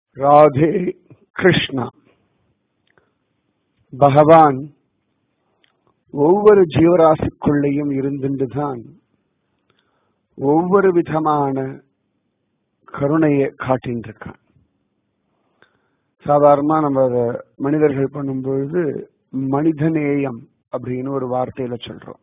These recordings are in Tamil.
ராதே கிருஷ்ணா பகவான் ஒவ்வொரு ஜீவராசிக்குள்ளேயும் இருந்துட்டுதான் ஒவ்வொரு விதமான கருணையை காட்டின்றிருக்கான் சாதாரணமா நம்ம அதை மனிதர்கள் பண்ணும்பொழுது மனிதநேயம் அப்படின்னு ஒரு வார்த்தையில சொல்றோம்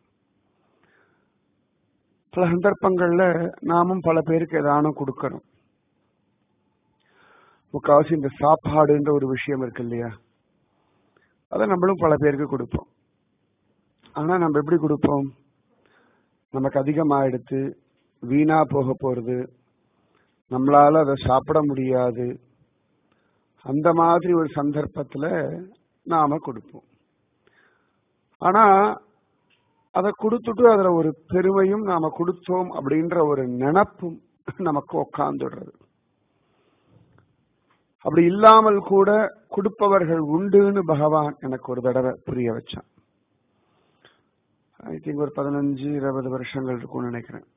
பல சந்தர்ப்பங்கள்ல நாமும் பல பேருக்கு ஏதானும் கொடுக்கறோம் முக்காவாசி இந்த சாப்பாடுன்ற ஒரு விஷயம் இருக்கு இல்லையா அதை நம்மளும் பல பேருக்கு கொடுப்போம் ஆனா நம்ம எப்படி கொடுப்போம் நமக்கு அதிகமா எடுத்து வீணா போக போறது நம்மளால அதை சாப்பிட முடியாது அந்த மாதிரி ஒரு சந்தர்ப்பத்துல நாம கொடுப்போம் ஆனா அதை கொடுத்துட்டு அதுல ஒரு பெருமையும் நாம கொடுத்தோம் அப்படின்ற ஒரு நினப்பும் நமக்கு உக்காந்துடுறது அப்படி இல்லாமல் கூட கொடுப்பவர்கள் உண்டுன்னு பகவான் எனக்கு ஒரு தடவை புரிய வச்சான் ஐ திங்க் ஒரு பதினஞ்சு இருபது வருஷங்கள் இருக்கும்னு நினைக்கிறேன்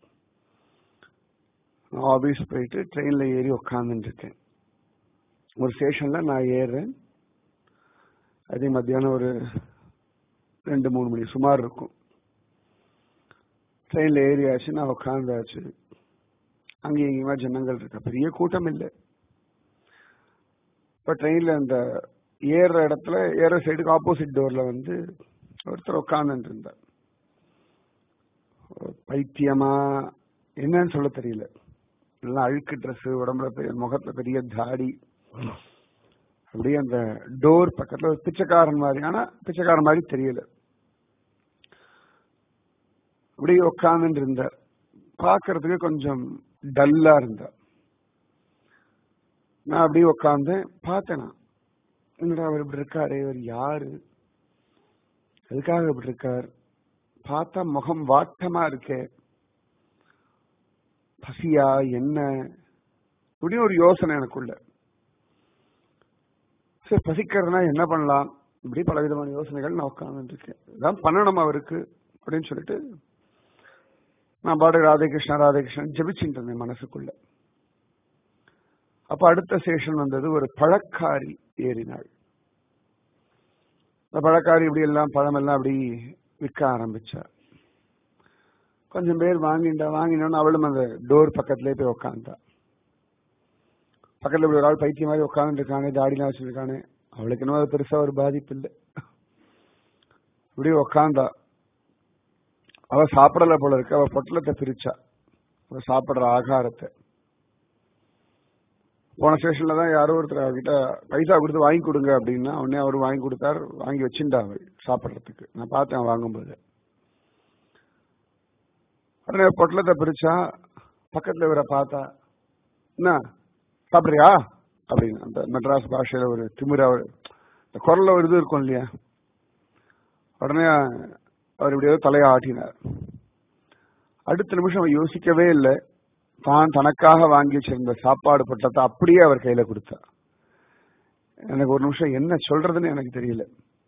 ஆபீஸ் போயிட்டு ட்ரெயின்ல ஏறி உக்காந்துட்டு இருக்கேன் ஒரு ஸ்டேஷன்ல நான் ஏறுறேன் அதே மத்தியானம் ஒரு ரெண்டு மூணு மணி சுமார் இருக்கும் ட்ரெயின்ல ஏறியாச்சு நான் உட்காந்தாச்சு அங்கேயும் இங்கேயுமா ஜனங்கள் இருக்க பெரிய கூட்டம் இல்லை இப்போ ட்ரெயின்ல அந்த ஏறுற இடத்துல ஏற சைடுக்கு ஆப்போசிட் டோர்ல வந்து ஒருத்தர் உட்காந்துட்டு இருந்தார் பைத்தியமா என்னன்னு சொல்ல தெரியல எல்லாம் அழுக்கு ட்ரெஸ் உடம்புல பெரிய முகத்துல பெரிய தாடி அப்படியே அந்த டோர் பக்கத்துல ஒரு பிச்சைக்காரன் மாதிரி ஆனா பிச்சைக்காரன் மாதிரி தெரியல அப்படியே உட்காந்துட்டு இருந்தார் பாக்குறதுக்கு கொஞ்சம் டல்லா இருந்தார் நான் அப்படியே உட்காந்து பார்த்தேன் என்னடா அவர் இப்படி இருக்காரு இவர் யாரு எதுக்காக இப்படி இருக்கார் பார்த்தா முகம் வாட்டமா இருக்கே பசியா என்ன இப்படியும் ஒரு யோசனை எனக்குள்ள சரி பசிக்கிறதுனா என்ன பண்ணலாம் இப்படி பல விதமான யோசனைகள் நான் உட்கார்ந்து இருக்கேன் இதான் பண்ணணும் அவருக்கு அப்படின்னு சொல்லிட்டு நான் பாடு ராதேகிருஷ்ணா ராதேகிருஷ்ணன் ஜபிச்சுட்டு இருந்தேன் மனசுக்குள்ள அப்ப அடுத்த ஸ்டேஷன் வந்தது ஒரு பழக்காரி ஏறினாள் இந்த பழக்காரி இப்படி எல்லாம் பழமெல்லாம் அப்படி விற்க ஆரம்பிச்சா கொஞ்சம் பேர் வாங்கிண்டா வாங்கினோன்னு அவளும் அந்த டோர் பக்கத்திலே போய் உக்காந்தா பக்கத்துல இப்படி ஒரு ஆள் பைத்தியம் மாதிரி உட்காந்து இருக்கானே தாடிலாம் வச்சிருக்கானே அவளுக்கு என்ன அது பெருசா ஒரு பாதிப்பு இல்லை இப்படி உக்காந்தா அவ சாப்பிடல போல இருக்கு அவ பொட்டலத்தை பிரிச்சா அவ சாப்பிடுற ஆகாரத்தை போன ஸ்டேஷன்ல தான் யாரோ ஒருத்தர் அவர்கிட்ட பைசா கொடுத்து வாங்கி கொடுங்க அப்படின்னா உடனே அவர் வாங்கி கொடுத்தார் வாங்கி வச்சுட்டா அவள் சாப்பிட்றதுக்கு நான் பார்த்தேன் வாங்கும்போது உடனே பொட்டலத்தை பிரிச்சா பக்கத்துல இவரை பார்த்தா என்ன சாப்பிட்றியா அப்படின்னு அந்த மெட்ராஸ் பாஷையில ஒரு திமிர இந்த குரல்ல ஒரு இது இருக்கும் இல்லையா உடனே அவர் இப்படியோ தலையை ஆட்டினார் அடுத்த நிமிஷம் அவர் யோசிக்கவே இல்லை தான் தனக்காக வாங்கி வச்சிருந்த சாப்பாடு பொட்டத்தை அப்படியே அவர் கையில கொடுத்தார் எனக்கு ஒரு நிமிஷம் என்ன சொல்றதுன்னு எனக்கு தெரியல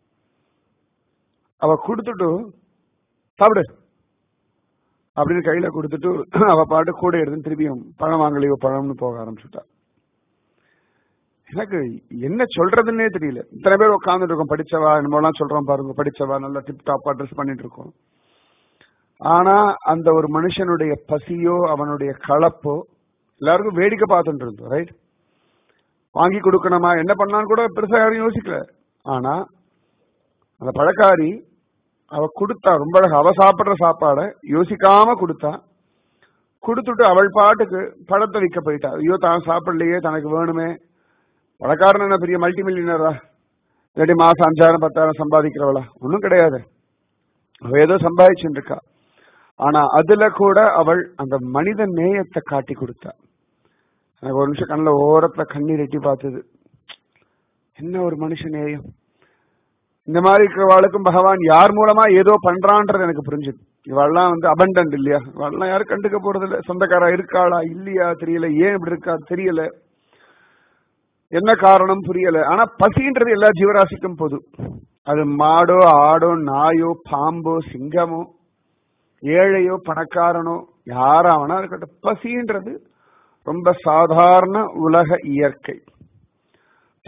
அவ கொடுத்துட்டு சாப்பிடு அப்படின்னு கையில கொடுத்துட்டு அவ பாட்டு கூட எடுத்து திருப்பியும் பழம் வாங்கலையோ பழம்னு போக ஆரம்பிச்சுட்டா எனக்கு என்ன சொல்றதுன்னே தெரியல இத்தனை பேர் உட்காந்துட்டு இருக்கோம் படிச்சவா என்னமோலாம் சொல்றோம் பாருங்க படிச்சவா நல்லா டிப் டாப்பா ட்ரெஸ் பண்ணிட்டு இருக்கோம் ஆனா அந்த ஒரு மனுஷனுடைய பசியோ அவனுடைய கலப்போ எல்லாருக்கும் வேடிக்கை பார்த்துட்டு இருந்தோம் ரைட் வாங்கி கொடுக்கணுமா என்ன பண்ணான்னு கூட பெருசா யாரும் யோசிக்கல ஆனா அந்த பழக்காரி அவ கொடுத்தா ரொம்ப அழகா அவ சாப்பிடுற சாப்பாடை யோசிக்காம கொடுத்தா கொடுத்துட்டு அவள் பாட்டுக்கு பழத்தை விற்க போயிட்டா ஐயோ தான் சாப்பிடலையே தனக்கு வேணுமே பணக்காரன் என்ன பெரிய மல்டி மில்லியனரா இல்லாட்டி மாசம் அஞ்சாயிரம் பத்தாயிரம் சம்பாதிக்கிறவளா ஒன்றும் கிடையாது அவ ஏதோ சம்பாதிச்சுட்டு இருக்கா ஆனா அதுல கூட அவள் அந்த மனித நேயத்தை காட்டி கொடுத்தா எனக்கு ஒரு நிமிஷம் கண்ணில் ஓரத்துல கண்ணீர் எட்டி பார்த்தது என்ன ஒரு மனுஷ நேயம் இந்த மாதிரி இருக்கிறவாளுக்கும் பகவான் யார் மூலமா ஏதோ பண்றான்றது எனக்கு புரிஞ்சுது இவாள்லாம் வந்து அபண்டன்ட் இல்லையா இவாள்லாம் யாரும் கண்டுக்க போறது இல்லை சொந்தக்காரா இருக்காளா இல்லையா தெரியல ஏன் இப்படி இருக்கா தெரியல என்ன காரணம் புரியல ஆனா பசின்றது எல்லா ஜீவராசிக்கும் பொது அது மாடோ ஆடோ நாயோ பாம்போ சிங்கமோ ஏழையோ பணக்காரனோ யாராவனா இருக்கட்டும் பசின்றது ரொம்ப சாதாரண உலக இயற்கை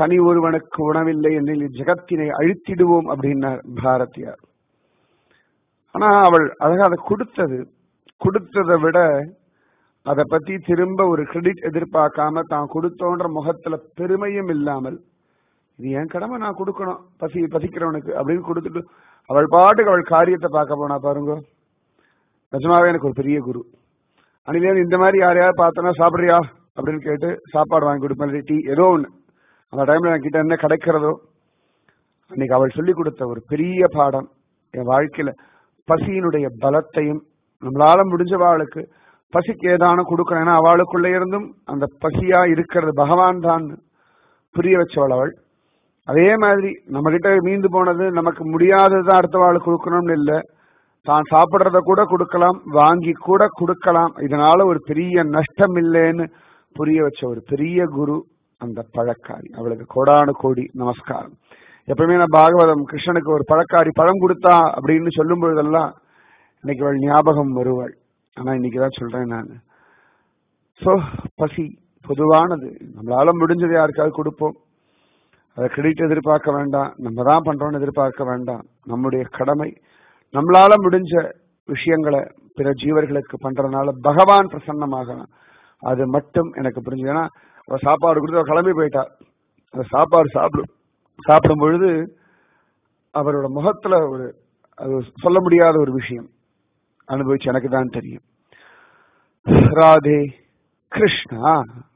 தனி ஒருவனுக்கு உணவில்லை எனில் ஜெகத்தினை அழித்திடுவோம் அப்படின்னார் பாரதியார் ஆனா அவள் அழகா அதை கொடுத்தது கொடுத்ததை விட அதை பத்தி திரும்ப ஒரு கிரெடிட் எதிர்பார்க்காம தான் கொடுத்தோன்ற முகத்துல பெருமையும் இல்லாமல் இது என் கடமை நான் கொடுக்கணும் பசி பசிக்கிறவனுக்கு அப்படின்னு கொடுத்துட்டு அவள் பாட்டுக்கு அவள் காரியத்தை பார்க்க போனா பாருங்க நிஜமாவே எனக்கு ஒரு பெரிய குரு அன்னிலேருந்து இந்த மாதிரி யாரையாவது பார்த்தோன்னா சாப்பிட்றியா அப்படின்னு கேட்டு சாப்பாடு வாங்கி கொடுப்பேன் டீ ஏதோ ஒன்று அந்த டைம்ல என்கிட்ட என்ன கிடைக்கிறதோ அன்னைக்கு அவள் சொல்லி கொடுத்த ஒரு பெரிய பாடம் என் வாழ்க்கையில பசியினுடைய பலத்தையும் நம்மளால முடிஞ்சவாளுக்கு பசிக்கு ஏதானும் கொடுக்கணும் ஏன்னா அவளுக்குள்ள இருந்தும் அந்த பசியா இருக்கிறது பகவான் தான் புரிய வச்சவள் அவள் அதே மாதிரி நம்ம கிட்ட மீந்து போனது நமக்கு முடியாததுதான் அடுத்த வாழ் கொடுக்கணும்னு இல்லை தான் சாப்பிடுறத கூட கொடுக்கலாம் வாங்கி கூட கொடுக்கலாம் இதனால ஒரு பெரிய நஷ்டம் இல்லைன்னு புரிய வச்ச ஒரு பெரிய குரு அந்த பழக்காரி அவளுக்கு கோடானு கோடி நமஸ்காரம் எப்பவுமே நான் பாகவதம் கிருஷ்ணனுக்கு ஒரு பழக்காரி பழம் கொடுத்தா அப்படின்னு சொல்லும் பொழுதெல்லாம் இன்னைக்கு அவள் ஞாபகம் வருவாள் ஆனா இன்னைக்கு தான் சொல்றேன் நான் சோ பசி பொதுவானது நம்மளால முடிஞ்சது யாருக்காவது கொடுப்போம் அதை கிரெடிட் எதிர்பார்க்க வேண்டாம் நம்ம தான் பண்றோம்னு எதிர்பார்க்க வேண்டாம் நம்முடைய கடமை நம்மளால முடிஞ்ச விஷயங்களை பிற ஜீவர்களுக்கு பண்றதுனால பகவான் பிரசன்னமாகலாம் அது மட்டும் எனக்கு புரிஞ்சது ஏன்னா அவ சாப்பாடு கொடுத்து அவ கிளம்பி போயிட்டா அந்த சாப்பாடு சாப்பிடும் சாப்பிடும் பொழுது அவரோட முகத்துல ஒரு அது சொல்ல முடியாத ஒரு விஷயம் அனுபவிச்சு எனக்கு தான் தெரியும் ராதே கிருஷ்ணா